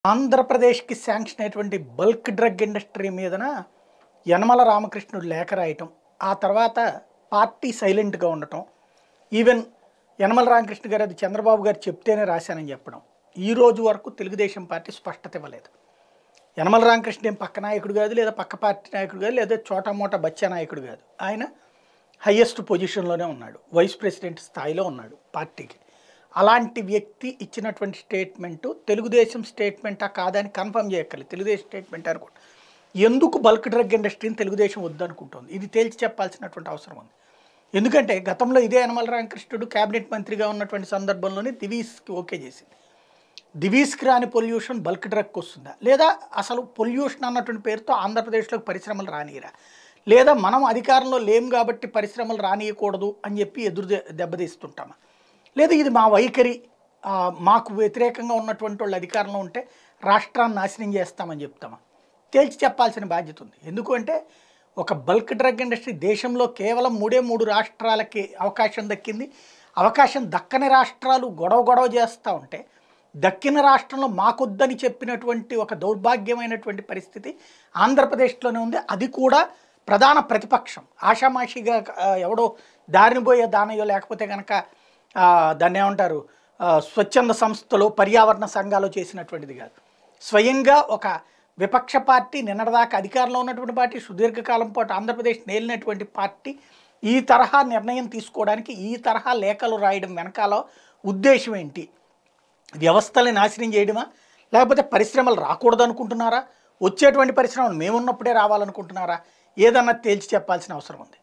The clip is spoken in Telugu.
ఆంధ్రప్రదేశ్కి శాంక్షన్ అయినటువంటి బల్క్ డ్రగ్ ఇండస్ట్రీ మీదన యనమల రామకృష్ణుడు లేఖ రాయటం ఆ తర్వాత పార్టీ సైలెంట్గా ఉండటం ఈవెన్ యనమల రామకృష్ణ గారు అది చంద్రబాబు గారు చెప్తేనే రాశానని చెప్పడం ఈ రోజు వరకు తెలుగుదేశం పార్టీ స్పష్టత ఇవ్వలేదు యనమల రామకృష్ణ ఏం పక్క నాయకుడు కాదు లేదా పక్క పార్టీ నాయకుడు కాదు లేదా చోటా మోటా బచ్చా నాయకుడు కాదు ఆయన హయ్యెస్ట్ పొజిషన్లోనే ఉన్నాడు వైస్ ప్రెసిడెంట్ స్థాయిలో ఉన్నాడు పార్టీకి అలాంటి వ్యక్తి ఇచ్చినటువంటి స్టేట్మెంటు తెలుగుదేశం స్టేట్మెంటా కాదని కన్ఫర్మ్ చేయక్కర్లేదు తెలుగుదేశం స్టేట్మెంట్ అనుకోండి ఎందుకు బల్క్ డ్రగ్ ఇండస్ట్రీని తెలుగుదేశం వద్దనుకుంటుంది ఇది తేల్చి చెప్పాల్సినటువంటి అవసరం ఉంది ఎందుకంటే గతంలో ఇదే యనమల రామకృష్ణుడు కేబినెట్ మంత్రిగా ఉన్నటువంటి సందర్భంలోనే దివీస్కి ఓకే చేసింది దివీస్కి రాని పొల్యూషన్ బల్క్ డ్రగ్కి వస్తుందా లేదా అసలు పొల్యూషన్ అన్నటువంటి పేరుతో ఆంధ్రప్రదేశ్లోకి పరిశ్రమలు రానియరా లేదా మనం అధికారంలో లేం కాబట్టి పరిశ్రమలు రానియకూడదు అని చెప్పి ఎదురు దె- దెబ్బతీస్తుంటామా లేదా ఇది మా వైఖరి ఆ, మాకు వ్యతిరేకంగా ఉన్నటువంటి వాళ్ళు అధికారంలో ఉంటే రాష్ట్రాన్ని నాశనం చేస్తామని చెప్తామా తేల్చి చెప్పాల్సిన బాధ్యత ఉంది ఎందుకు అంటే ఒక బల్క్ డ్రగ్ ఇండస్ట్రీ దేశంలో కేవలం మూడే మూడు రాష్ట్రాలకి అవకాశం దక్కింది అవకాశం దక్కని రాష్ట్రాలు గొడవ గొడవ చేస్తూ ఉంటే దక్కిన రాష్ట్రంలో మాకొద్దని చెప్పినటువంటి ఒక దౌర్భాగ్యమైనటువంటి పరిస్థితి ఆంధ్రప్రదేశ్లోనే ఉంది అది కూడా ప్రధాన ప్రతిపక్షం ఆషామాషిగా ఆ, ఎవడో దారిని పోయే దానయో లేకపోతే కనుక ఆ, దాన్ని ఏమంటారు ఆ, స్వచ్ఛంద సంస్థలు పర్యావరణ సంఘాలు చేసినటువంటిది కాదు స్వయంగా ఒక విపక్ష పార్టీ నిన్నటిదాకా అధికారంలో ఉన్నటువంటి పార్టీ సుదీర్ఘకాలం పాటు ఆంధ్రప్రదేశ్ నేలినటువంటి పార్టీ ఈ తరహా నిర్ణయం తీసుకోవడానికి ఈ తరహా లేఖలు రాయడం వెనకాల ఉద్దేశం ఏంటి వ్యవస్థల్ని నాశనం చేయడమా లేకపోతే పరిశ్రమలు రాకూడదు అనుకుంటున్నారా వచ్చేటువంటి పరిశ్రమలు మేమున్నప్పుడే రావాలనుకుంటున్నారా ఏదన్నా తేల్చి చెప్పాల్సిన అవసరం ఉంది